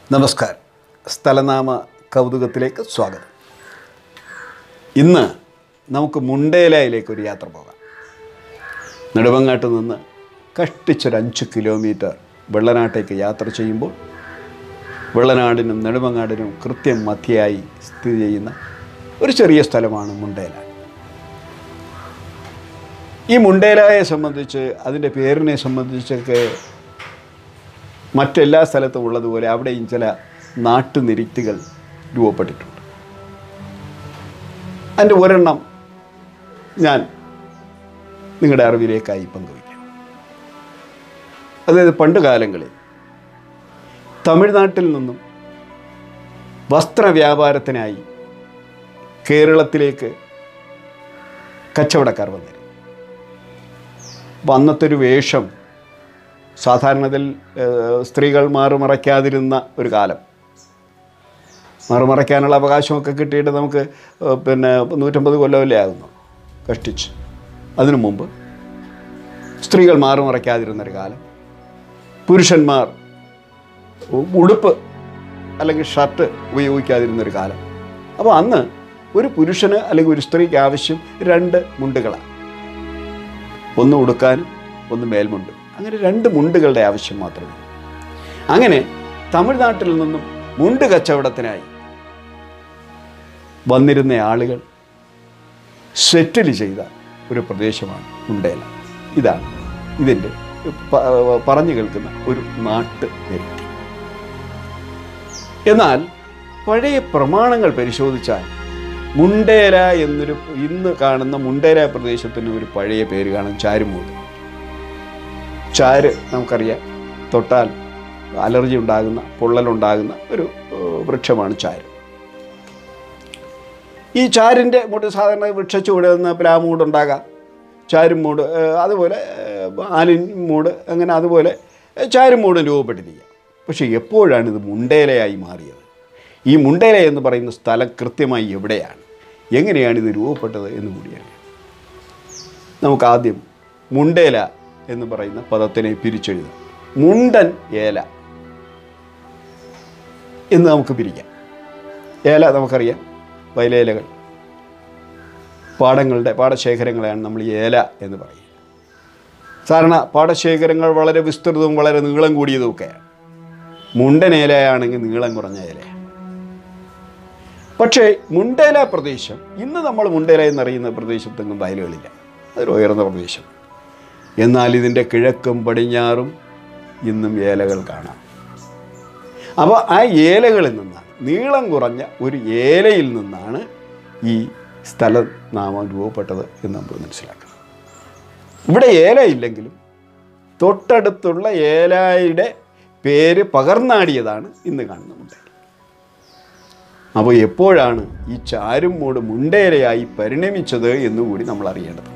നമസ്കാരം സ്ഥലനാമ കൗതുകത്തിലേക്ക് സ്വാഗതം ഇന്ന് നമുക്ക് മുണ്ടേലയിലേക്ക് ഒരു യാത്ര പോകാം നെടുമങ്ങാട്ട് നിന്ന് കഷ്ടിച്ചൊരു അഞ്ച് കിലോമീറ്റർ വെള്ളനാട്ടേക്ക് യാത്ര ചെയ്യുമ്പോൾ വെള്ളനാടിനും നെടുമങ്ങാടിനും കൃത്യം മധ്യയായി സ്ഥിതി ചെയ്യുന്ന ഒരു ചെറിയ സ്ഥലമാണ് മുണ്ടേല ഈ മുണ്ടേലയെ സംബന്ധിച്ച് അതിൻ്റെ പേരിനെ സംബന്ധിച്ചൊക്കെ മറ്റെല്ലാ സ്ഥലത്തും ഉള്ളതുപോലെ അവിടെയും ചില നാട്ടുനിരുത്തികൾ രൂപപ്പെട്ടിട്ടുണ്ട് അതിൻ്റെ ഒരെണ്ണം ഞാൻ നിങ്ങളുടെ അറിവിലേക്കായി പങ്കുവയ്ക്കാം അതായത് പണ്ട് കാലങ്ങളിൽ തമിഴ്നാട്ടിൽ നിന്നും വസ്ത്രവ്യാപാരത്തിനായി കേരളത്തിലേക്ക് കച്ചവടക്കാർ വന്നിരുന്നു അപ്പം അന്നത്തെ ഒരു വേഷം സാധാരണത്തിൽ ഏഹ്, സ്ത്രീകൾ മാറുമറയ്ക്കാതിരുന്ന ഒരു കാലം മാറുമറയ്ക്കാനുള്ള അവകാശമൊക്കെ കിട്ടിയിട്ട് നമുക്ക് ഏഹ്, പിന്നെ നൂറ്റമ്പത് കൊല്ലമല്ലേ ആകുന്നു കഷ്ടിച്ച് അതിനു മുമ്പ് സ്ത്രീകൾ മാറുമറയ്ക്കാതിരുന്നൊരു കാലം പുരുഷന്മാർ ഉ- ഉടുപ്പ് അല്ലെങ്കിൽ ഷർട്ട് ഉപയോഗിക്കാതിരുന്നൊരു കാലം അപ്പോൾ അന്ന് ഒരു പുരുഷന് അല്ലെങ്കിൽ ഒരു സ്ത്രീക്ക് ആവശ്യം രണ്ട് മുണ്ടുകളാണ് ഒന്ന് ഉടുക്കാനും ഒന്ന് മേൽമുണ്ട് അങ്ങനെ രണ്ട് മുണ്ടുകളുടെ ആവശ്യം മാത്രമേ ഉള്ളൂ. അങ്ങനെ തമിഴ്നാട്ടിൽ നിന്നും മുണ്ട് കച്ചവടത്തിനായി വന്നിരുന്ന ആളുകൾ സെറ്റിൽ ചെയ്ത ഒരു പ്രദേശമാണ് മുണ്ടേല ഇതാണ് ഇതിൻ്റെ പ- പറഞ്ഞു കേൾക്കുന്ന ഒരു നാട്ട് വ്യക്തി എന്നാൽ പഴയ പ്രമാണങ്ങൾ പരിശോധിച്ചാൽ മുണ്ടേര എന്നൊരു ഇന്ന് കാണുന്ന മുണ്ടേര പ്രദേശത്തിന് ഒരു പഴയ പേര് കാണും ചാരുമൂട് ചാര് നമുക്കറിയാം തൊട്ടാൽ അലർജി ഉണ്ടാകുന്ന പൊള്ളലുണ്ടാകുന്ന ഒരു ഏഹ്, വൃക്ഷമാണ് ചാര് ഈ ചാരിൻ്റെ മൂട് സാധാരണ വൃക്ഷച്ചൂട് നിന്ന് പ്ലാമൂട് ഉണ്ടാകാം ചാരും മൂട് ഏഹ്, അതുപോലെ ഏഹ്, ആലിൻ മൂട് അങ്ങനെ അതുപോലെ ഏഹ്, ചാരും മൂടും രൂപപ്പെട്ടിരിക്കുക പക്ഷേ എപ്പോഴാണ് ഇത് മുണ്ടേലയായി മാറിയത് ഈ മുണ്ടേല എന്ന് പറയുന്ന സ്ഥലം കൃത്യമായി എവിടെയാണ് എങ്ങനെയാണ് ഇത് രൂപപ്പെട്ടത് എന്ന് കൂടിയാണ് നമുക്ക് ആദ്യം മുണ്ടേല എന്ന് പറയുന്ന പദത്തിനെ പിരിച്ചെഴുതാം മുണ്ടൻ ഏല എന്ന് നമുക്ക് പിരിക്കാം ഏല നമുക്കറിയാം വയലേലകൾ പാടങ്ങളുടെ പാടശേഖരങ്ങളെയാണ് നമ്മൾ ഈ ഏല എന്ന് പറയുക സാധാരണ പാടശേഖരങ്ങൾ വളരെ വിസ്തൃതവും വളരെ നീളം കൂടിയതും ഒക്കെയാണ് മുണ്ടൻ ഏലയാണെങ്കിൽ നീളം കുറഞ്ഞ ഏലയാണ് പക്ഷേ മുണ്ടേല പ്രദേശം ഇന്ന് നമ്മൾ മുണ്ടേല എന്നറിയുന്ന പ്രദേശത്തെങ്ങും വയലുകളില്ല അതൊരു ഉയർന്ന പ്രദേശം എന്നാൽ ഇതിൻ്റെ കിഴക്കും പടിഞ്ഞാറും ഇന്നും ഏലകൾ കാണാം അപ്പോൾ ആ ഏലകളിൽ നിന്നാണ് നീളം കുറഞ്ഞ ഒരു ഏലയിൽ നിന്നാണ് ഈ സ്ഥലനാമം രൂപപ്പെട്ടത് എന്ന് നമ്മൾ മനസ്സിലാക്കണം ഇവിടെ ഏല ഇല്ലെങ്കിലും തൊട്ടടുത്തുള്ള ഏലായുടെ പേര് പകർന്നാടിയതാണ് ഇന്ന് കാണുന്ന മുണ്ടേല അപ്പോൾ എപ്പോഴാണ് ഈ ചാരും മൂട് മുണ്ടേലയായി പരിണമിച്ചത് എന്നുകൂടി നമ്മൾ അറിയേണ്ടതുണ്ട്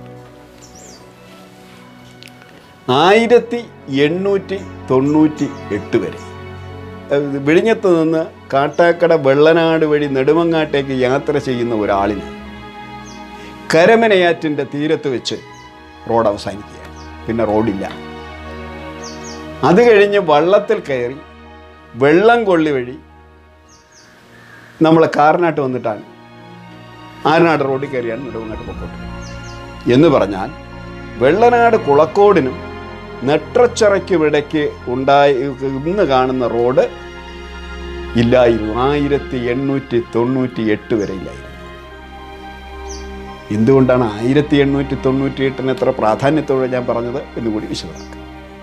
ആയിരത്തി എണ്ണൂറ്റി തൊണ്ണൂറ്റി എട്ട് വരെ അതായത് വിഴിഞ്ഞത്ത് നിന്ന് കാട്ടാക്കട വെള്ളനാട് വഴി നെടുമങ്ങാട്ടേക്ക് യാത്ര ചെയ്യുന്ന ഒരാളിന് കരമനയാറ്റിൻ്റെ തീരത്ത് വെച്ച് റോഡ് അവസാനിക്കുകയാണ് പിന്നെ റോഡില്ല അത് കഴിഞ്ഞ് വള്ളത്തിൽ കയറി വെള്ളം കൊള്ളി വഴി നമ്മൾ കാറിനാട്ട് വന്നിട്ടാണ് ആരനാട് റോഡിൽ കയറിയാണ് നെടുമങ്ങാട്ട് പൊക്കോട്ട് എന്ന് പറഞ്ഞാൽ വെള്ളനാട് കുളക്കോടിനും നെട്ടച്ചിറയ്ക്കുമിടയ്ക്ക് ഉണ്ടായി ഇന്ന് കാണുന്ന റോഡ് ഇല്ലായിരുന്നു ആയിരത്തി എണ്ണൂറ്റി തൊണ്ണൂറ്റി എട്ട് വരെ ഇല്ലായിരുന്നു എന്തുകൊണ്ടാണ് ആയിരത്തി എണ്ണൂറ്റി തൊണ്ണൂറ്റി എട്ടിന് എത്ര പ്രാധാന്യത്തോടെ ഞാൻ പറഞ്ഞത് എന്നുകൂടി വിശദമാക്കാം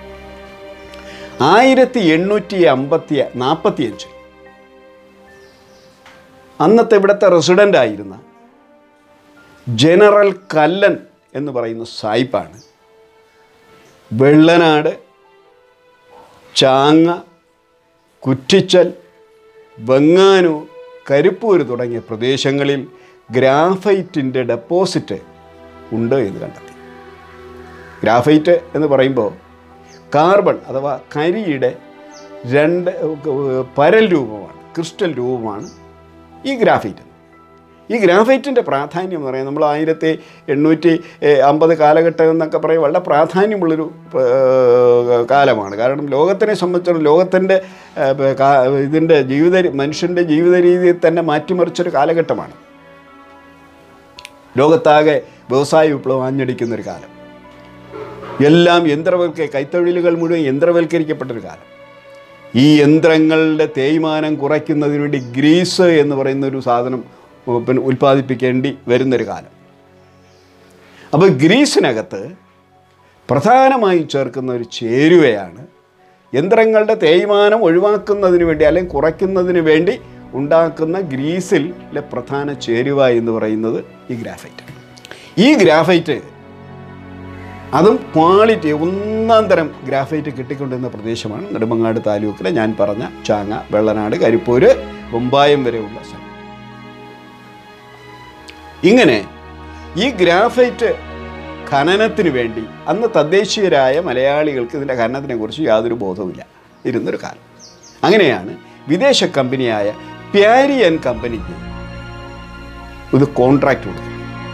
ആയിരത്തി എണ്ണൂറ്റി അമ്പത്തി നാൽപ്പത്തി അഞ്ചിൽ അന്നത്തെ ഇവിടുത്തെ റെസിഡൻ്റ് ആയിരുന്ന ജനറൽ കല്ലൻ എന്ന് പറയുന്ന സായിപ്പാണ് വെള്ളനാട് ചാങ്ങ കുറ്റിച്ചൽ വെങ്ങാനൂർ കരിപ്പൂർ തുടങ്ങിയ പ്രദേശങ്ങളിൽ ഗ്രാഫൈറ്റിൻ്റെ ഡെപ്പോസിറ്റ് ഉണ്ട് എന്ന് കണ്ടെത്തി ഗ്രാഫൈറ്റ് എന്ന് പറയുമ്പോൾ കാർബൺ അഥവാ കരിയുടെ രണ്ട് പരൽ രൂപമാണ് ക്രിസ്റ്റൽ രൂപമാണ് ഈ ഗ്രാഫൈറ്റ് ഈ ഗ്രാഫൈറ്റിൻ്റെ പ്രാധാന്യം എന്ന് പറയുന്നത് നമ്മൾ ആയിരത്തി എണ്ണൂറ്റി ഏഹ്, അമ്പത് കാലഘട്ടം എന്നൊക്കെ പറയും വളരെ പ്രാധാന്യമുള്ളൊരു ഏഹ്, കാലമാണ് കാരണം ലോകത്തിനെ സംബന്ധിച്ചിടത്തോളം ലോകത്തിൻ്റെ ഏഹ്, കാ- ഇതിൻ്റെ ജീവിത മനുഷ്യൻ്റെ ജീവിത രീതിയെ തന്നെ മാറ്റിമറിച്ചൊരു കാലഘട്ടമാണ് ലോകത്താകെ വ്യവസായ വിപ്ലവം ആഞ്ഞടിക്കുന്നൊരു കാലം എല്ലാം യന്ത്രവൽക്ക കൈത്തൊഴിലുകൾ മുഴുവൻ യന്ത്രവൽക്കരിക്കപ്പെട്ടൊരു കാലം ഈ യന്ത്രങ്ങളുടെ തേയ്മാനം കുറയ്ക്കുന്നതിന് വേണ്ടി ഗ്രീസ് എന്ന് പറയുന്ന ഒരു സാധനം ഉം, പിന്നെ ഉൽപ്പാദിപ്പിക്കേണ്ടി വരുന്നൊരു കാലം അപ്പോൾ ഗ്രീസിനകത്ത് പ്രധാനമായും ചേർക്കുന്ന ഒരു ചേരുവയാണ് യന്ത്രങ്ങളുടെ തേയ്മാനം ഒഴിവാക്കുന്നതിന് വേണ്ടി അല്ലെങ്കിൽ കുറയ്ക്കുന്നതിന് വേണ്ടി ഉണ്ടാക്കുന്ന ഗ്രീസിലെ പ്രധാന ചേരുവ എന്ന് പറയുന്നത് ഈ ഗ്രാഫൈറ്റ് ഈ ഗ്രാഫൈറ്റ് അതും ക്വാളിറ്റി ഒന്നാം തരം ഗ്രാഫൈറ്റ് കിട്ടിക്കൊണ്ടിരുന്ന പ്രദേശമാണ് നെടുമങ്ങാട് താലൂക്കിലെ ഞാൻ പറഞ്ഞ ചാങ്ങ വെള്ളനാട് കരിപ്പൂര് കുമ്പായം വരെയുള്ള സ്ഥലം ഇങ്ങനെ ഈ ഗ്രാഫൈറ്റ് ഖനനത്തിന് വേണ്ടി അന്ന് തദ്ദേശീയരായ മലയാളികൾക്ക് ഇതിൻ്റെ ഖനനത്തിനെ കുറിച്ച് യാതൊരു ബോധവുമില്ല ഇരുന്നൊരു കാലം അങ്ങനെയാണ് വിദേശ കമ്പനിയായ പ്യാരിയൻ കമ്പനിക്ക് ഇത് കോൺട്രാക്റ്റ് കൊടുത്തു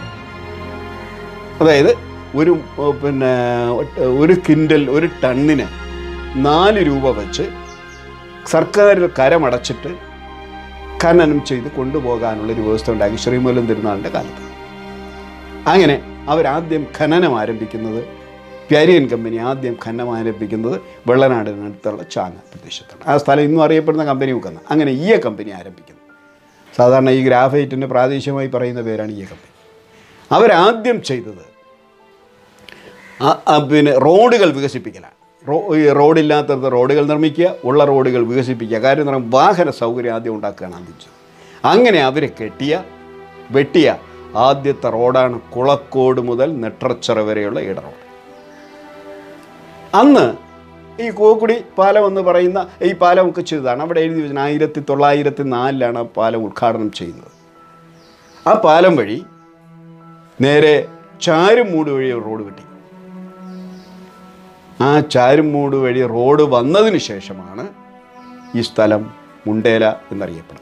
അതായത് ഒരു ഏർ, പിന്നെ ഒരു കിൻഡൽ ഒരു ടണ്ണിന് നാല് രൂപ വെച്ച് സർക്കാർ കരമടച്ചിട്ട് ഖനനം ചെയ്ത് കൊണ്ടുപോകാനുള്ളൊരു വ്യവസ്ഥ ഉണ്ടാക്കി ശ്രീമൂലം തിരുനാളിൻ്റെ കാലത്ത് അങ്ങനെ അവരാദ്യം ഖനനം ആരംഭിക്കുന്നത് പ്യാരിയൻ കമ്പനി ആദ്യം ഖനനം ആരംഭിക്കുന്നത് വെള്ളനാടിനടുത്തുള്ള ചാങ്ങ പ്രദേശത്താണ് ആ സ്ഥലം ഇന്നും അറിയപ്പെടുന്ന കമ്പനി മുക്കുന്ന അങ്ങനെ ഈ കമ്പനി ആരംഭിക്കുന്നു സാധാരണ ഈ ഗ്രാഫൈറ്റിന് പ്രാദേശികമായി പറയുന്ന പേരാണ് ഈ കമ്പനി അവരാദ്യം ചെയ്തത് ആ- ആ പിന്നെ റോഡുകൾ വികസിപ്പിക്കലാണ് റോ ഈ റോഡില്ലാത്തത് റോഡുകൾ നിർമ്മിക്കുക ഉള്ള റോഡുകൾ വികസിപ്പിക്കുക കാര്യം എന്ന് പറയുമ്പോൾ വാഹന സൗകര്യം ആദ്യം ഉണ്ടാക്കുകയാണ് ആദ്യം ചെയ്തത് അങ്ങനെ അവർ കെട്ടിയ വെട്ടിയ ആദ്യത്തെ റോഡാണ് കുളക്കോട് മുതൽ നെട്ടറച്ചിറ വരെയുള്ള ഇട റോഡ് അന്ന് ഈ കോക്കുടി പാലം എന്ന് പറയുന്ന ഈ പാലം ഒക്കെ ചെയ്തതാണ് അവിടെ എഴുതി വെച്ചാൽ ആയിരത്തി തൊള്ളായിരത്തി നാലിലാണ് ആ പാലം ഉദ്ഘാടനം ചെയ്യുന്നത് ആ പാലം വഴി നേരെ ചാരുമൂട് വഴി ഒരു റോഡ് കിട്ടി ആ ചാരുമൂട് വഴി റോഡ് വന്നതിന് ശേഷമാണ് ഈ സ്ഥലം മുണ്ടേല എന്നറിയപ്പെടുന്നത്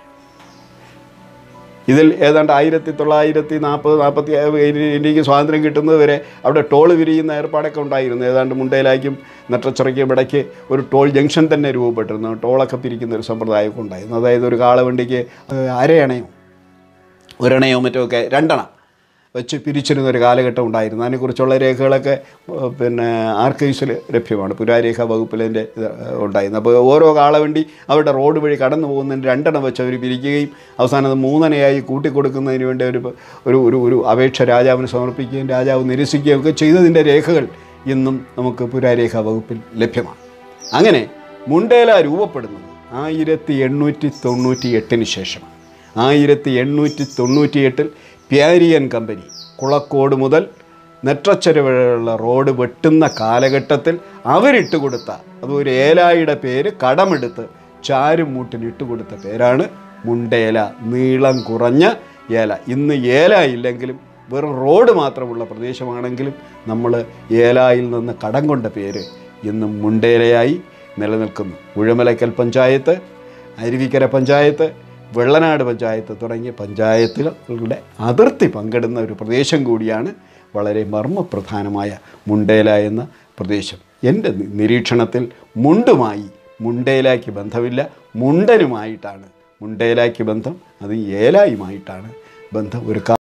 ഇതിൽ ഏതാണ്ട് ആയിരത്തി തൊള്ളായിരത്തി നാൽപ്പത് നാൽപ്പത്തി ഇന്ത്യക്ക് സ്വാതന്ത്ര്യം കിട്ടുന്നത് വരെ അവിടെ ടോൾ വിരിയുന്ന ഏർപ്പാടൊക്കെ ഉണ്ടായിരുന്നു ഏതാണ്ട് മുണ്ടയിലാക്കും നെട്ടച്ചിറയ്ക്കും ഇടയ്ക്ക് ഒരു ടോൾ ജംഗ്ഷൻ തന്നെ രൂപപ്പെട്ടിരുന്നു ടോളൊക്കെ പിരിക്കുന്ന ഒരു സമ്പ്രദായമൊക്കെ ഉണ്ടായിരുന്നു അതായത് ഒരു കാളവണ്ടിക്ക് ഏഹ്, അരയണയോ ഒരണയോ മറ്റോ ഒക്കെ രണ്ടെണ്ണ വെച്ച് പിരിച്ചിരുന്ന ഒരു കാലഘട്ടം ഉണ്ടായിരുന്നു അതിനെക്കുറിച്ചുള്ള രേഖകളൊക്കെ ഏഹ്, പിന്നെ ആർക്കൈവ്സിൽ ലഭ്യമാണ് പുരാരേഖ വകുപ്പിലതിൻ്റെ ഇത് ഉണ്ടായിരുന്നു അപ്പോൾ ഓരോ കാളവണ്ടി അവരുടെ റോഡ് വഴി കടന്നു പോകുന്നതിന് രണ്ടെണ്ണം വെച്ച് അവർ പിരിക്കുകയും അവസാനം അത് മൂന്നെണ്ണയായി കൂട്ടിക്കൊടുക്കുന്നതിന് വേണ്ടി ഒരു ഒരു ഒരു ഒരു അപേക്ഷ രാജാവിന് സമർപ്പിക്കുകയും രാജാവ് നിരസിക്കുകയും ഒക്കെ ചെയ്തതിൻ്റെ രേഖകൾ ഇന്നും നമുക്ക് പുരാരേഖ വകുപ്പിൽ ലഭ്യമാണ് അങ്ങനെ മുണ്ടേല രൂപപ്പെടുന്നത് ആയിരത്തി എണ്ണൂറ്റി തൊണ്ണൂറ്റി എട്ടിന് ശേഷമാണ് ആയിരത്തി എണ്ണൂറ്റി തൊണ്ണൂറ്റി എട്ടിൽ പ്യാരിയൻ കമ്പനി കുളക്കോട് മുതൽ നെട്ടച്ചര വരെയുള്ള റോഡ് വെട്ടുന്ന കാലഘട്ടത്തിൽ അവരിട്ട് കൊടുത്ത അത് ഒരു ഏലായുടെ പേര് കടമെടുത്ത് ചാരുമൂട്ടിന് ഇട്ട് കൊടുത്ത പേരാണ് മുണ്ടേല നീളം കുറഞ്ഞ ഏല ഇന്ന് ഏല ഇല്ലെങ്കിലും വെറും റോഡ് മാത്രമുള്ള പ്രദേശമാണെങ്കിലും നമ്മൾ ഏലായിൽ നിന്ന് കടം കൊണ്ട പേര് ഇന്നും മുണ്ടേലയായി നിലനിൽക്കുന്നു ഉഴമലക്കൽ പഞ്ചായത്ത് അരുവിക്കര പഞ്ചായത്ത് വെള്ളനാട് പഞ്ചായത്ത് തുടങ്ങിയ പഞ്ചായത്തുകളുടെ അതിർത്തി പങ്കിടുന്ന ഒരു പ്രദേശം കൂടിയാണ് വളരെ മർമ്മപ്രധാനമായ മുണ്ടേല എന്ന പ്രദേശം എൻ്റെ നി- നിരീക്ഷണത്തിൽ മുണ്ടുമായി മുണ്ടേലായ്ക്ക് ബന്ധമില്ല മുണ്ടനുമായിട്ടാണ് മുണ്ടേലായ്ക്ക് ബന്ധം അത് ഏലായുമായിട്ടാണ് ബന്ധം ഒരു കാ